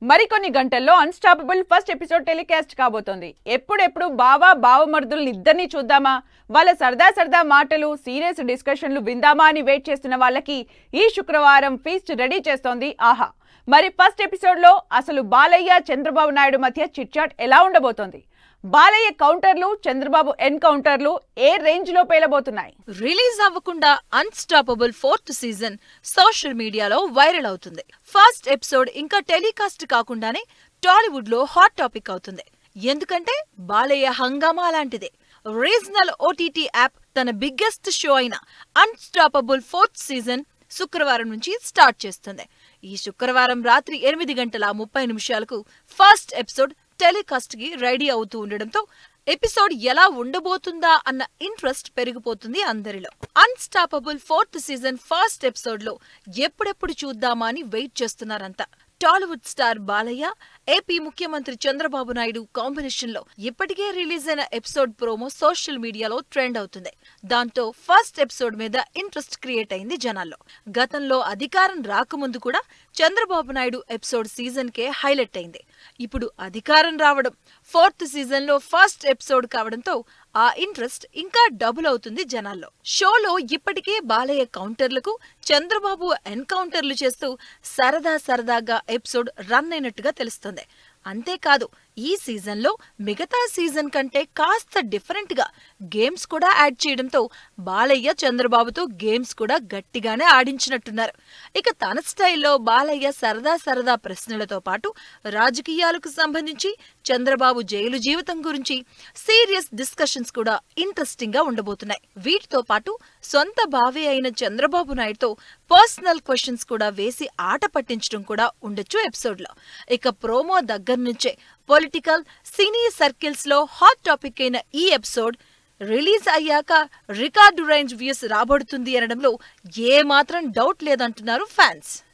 మరికొన్ని గంటల్లో unstoppable first episode telecast కాబోతోంది ఎప్పుడెప్పుడు బావా బావమరుదుల్ని ఇద్దరిని చూద్దామా వాళ్ళ సరదా సరదా మాటలు సీరియస్ డిస్కషన్లు విందామా అని వెయిట్ చేస్తున్న వాళ్ళకి ఈ శుక్రవారం ఫీస్ట్ రెడీ చేస్తోంది ఆహా మరి ఫస్ట్ ఎపిసోడ్లో అసలు బాలయ్య చంద్రబాబు నాయుడు మధ్య చిట్చాట్ ఎలా ఉండబోతోంది బాలయ్య కౌంటర్లు చంద్రబాబు ఎన్కౌంటర్లు ఏ రేంజ్ లో పేలబోతున్నాయి రిలీజ్ అవ్వకుండా అన్స్టాపబుల్ ఫోర్త్ సీజన్ సోషల్ మీడియాలో వైరల్ అవుతుంది ఫస్ట్ ఎపిసోడ్ ఇంకా టెలికాస్ట్ కాకుండానే టాలీవుడ్ లో హాట్ టాపిక్ అవుతుంది ఎందుకంటే బాలయ్య హంగామా లాంటిదే రీజనల్ ఓటీటీ యాప్ తన బిగ్గెస్ట్ షో అయిన అన్స్టాపబుల్ ఫోర్త్ సీజన్ శుక్రవారం నుంచి స్టార్ట్ చేస్తుంది ఈ శుక్రవారం రాత్రి ఎనిమిది గంటల ముప్పై నిమిషాలకు ఫస్ట్ ఎపిసోడ్ టెలికాస్ట్ కి రెడీ అవుతూ ఉండడంతో ఎపిసోడ్ ఎలా ఉండబోతుందా అన్న ఇంట్రెస్ట్ పెరిగిపోతుంది అందరిలో unstoppable fourth season first episode లో ఎప్పుడెప్పుడు చూద్దామా అని వెయిట్ చేస్తున్నారంతా టాలీవుడ్ స్టార్ బాలయ్య ఏపీ ముఖ్యమంత్రి చంద్రబాబు నాయుడు కాంబినేషన్ లో ఇప్పటికే రిలీజ్ అయిన ఎపిసోడ్ ప్రోమో సోషల్ మీడియాలో ట్రెండ్ అవుతుంది దాంతో ఫస్ట్ ఎపిసోడ్ మీద ఇంట్రెస్ట్ క్రియేట్ అయింది జనాల్లో గతంలో అధికారం రాకముందు కూడా చంద్రబాబు నాయుడు ఎపిసోడ్ సీజన్ కే హైలైట్ అయింది ఇప్పుడు అధికారం రావడం ఫోర్త్ సీజన్ లో ఫస్ట్ ఎపిసోడ్ కావడంతో ఆ ఇంట్రెస్ట్ ఇంకా డబుల్ అవుతుంది జనాల్లో షోలో ఇప్పటికే బాలయ్య కౌంటర్లకు చంద్రబాబు ఎన్కౌంటర్లు చేస్తూ సరదా సరదాగా ఎపిసోడ్ రన్ అయినట్టుగా తెలుస్తుంది అంతేకాదు ఈ సీజన్ లో మిగతా సీజన్ కంటే కాస్త డిఫరెంట్ గా గేమ్స్ కూడా యాడ్ చేయడంతో బాలయ్య చంద్రబాబుతో గేమ్స్ కూడా గట్టిగానే ఆడించినట్టున్నారు ఇక తన స్టైల్లో బాలయ్య సరదా సరదా ప్రశ్నలతో పాటు రాజకీయాలకు సంబంధించి చంద్రబాబు జైలు జీవితం గురించి సీరియస్ డిస్కషన్స్ కూడా ఇంట్రెస్టింగ్ గా ఉండబోతున్నాయి వీటితో పాటు సొంత బావే అయిన చంద్రబాబు నాయుడుతో పర్సనల్ క్వశ్చన్స్ కూడా వేసి ఆట పట్టించడం కూడా ఉండొచ్చు ఎపిసోడ్ లో ఇక ప్రోమో దగ్గర నుంచే పొలిటికల్ సినీ సర్కిల్స్ లో హాట్ టాపిక్ అయిన ఈ ఎపిసోడ్ రిలీజ్ అయ్యాక రికార్డు రేంజ్ వ్యూస్ రాబడుతుంది అనడంలో ఏ మాత్రం డౌట్ లేదంటున్నారు ఫ్యాన్స్